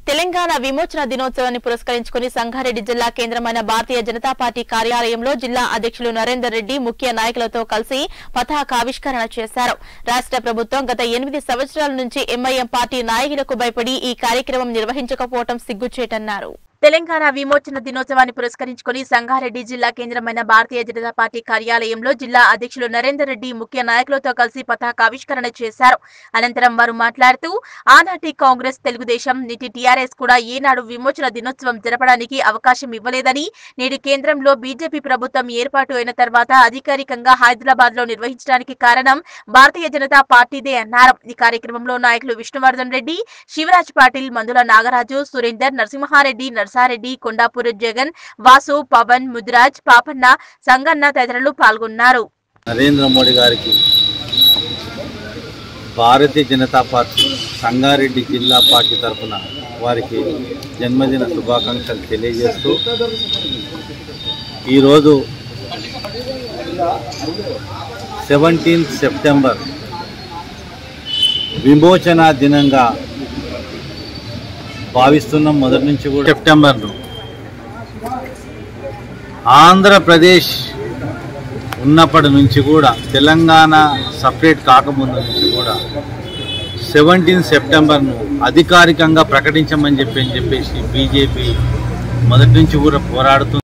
తెలంగాణ విమోచన దినోత్సవాన్ని పురస్కరించుకుని సంగారెడ్డి జిల్లా కేంద్రమైన భారతీయ జనతా పార్టీ కార్యాలయంలో జిల్లా అధ్యక్షులు నరేందర్ రెడ్డి ముఖ్య నాయకులతో కలిసి పతాకావిష్కరణ చేశారు రాష్ట్ర ప్రభుత్వం గత ఎనిమిది సంవత్సరాల నుంచి ఎంఐఎం పార్టీ నాయకులకు భయపడి ఈ కార్యక్రమం నిర్వహించకపోవడం సిగ్గుచేటన్నారు తెలంగాణ విమోచన దినోత్సవాన్ని పురస్కరించుకుని సంగారెడ్డి జిల్లా కేంద్రమైన భారతీయ జనతా పార్టీ కార్యాలయంలో జిల్లా అధ్యక్షులు నరేందర్ రెడ్డి ముఖ్య నాయకులతో కలిసి పతాకావిష్కరణ చేశారు అనంతరం వారు మాట్లాడుతూ ఆనాటి కాంగ్రెస్ తెలుగుదేశం నేటి టీఆర్ఎస్ కూడా ఏనాడు విమోచన దినోత్సవం జరపడానికి అవకాశం ఇవ్వలేదని నేడు కేంద్రంలో బీజేపీ ప్రభుత్వం ఏర్పాటు అయిన తర్వాత అధికారికంగా హైదరాబాద్ లో నిర్వహించడానికి కారణం భారతీయ జనతా పార్టీదే అన్నారు ఈ కార్యక్రమంలో నాయకులు విష్ణువర్ధన్ రెడ్డి శివరాజ్ పాటిల్ మందుల నాగరాజు సురేందర్ నరసింహారెడ్డి నర్సారెడ్డి కొండాపూర్ జగన్ వాసు పవన్ ముదిరాజ్ పాపన్న సంగన్న తదితరులు పాల్గొన్నారు నరేంద్ర మోడీ గారికి భారతీయ జనతా పార్టీ సంగారెడ్డి జిల్లా పార్టీ తరఫున వారికి జన్మదిన శుభాకాంక్షలు తెలియజేస్తూ ఈరోజు సెవెంటీన్త్ సెప్టెంబర్ విమోచన దినంగా భావిస్తున్నాం మొదటి నుంచి కూడా సెప్టెంబర్ను ఆంధ్రప్రదేశ్ ఉన్నప్పటి నుంచి కూడా తెలంగాణ సపరేట్ కాకముందు నుంచి కూడా సెవెంటీన్ సెప్టెంబర్ను అధికారికంగా ప్రకటించమని చెప్పి అని చెప్పేసి బీజేపీ మొదటి నుంచి కూడా పోరాడుతుంది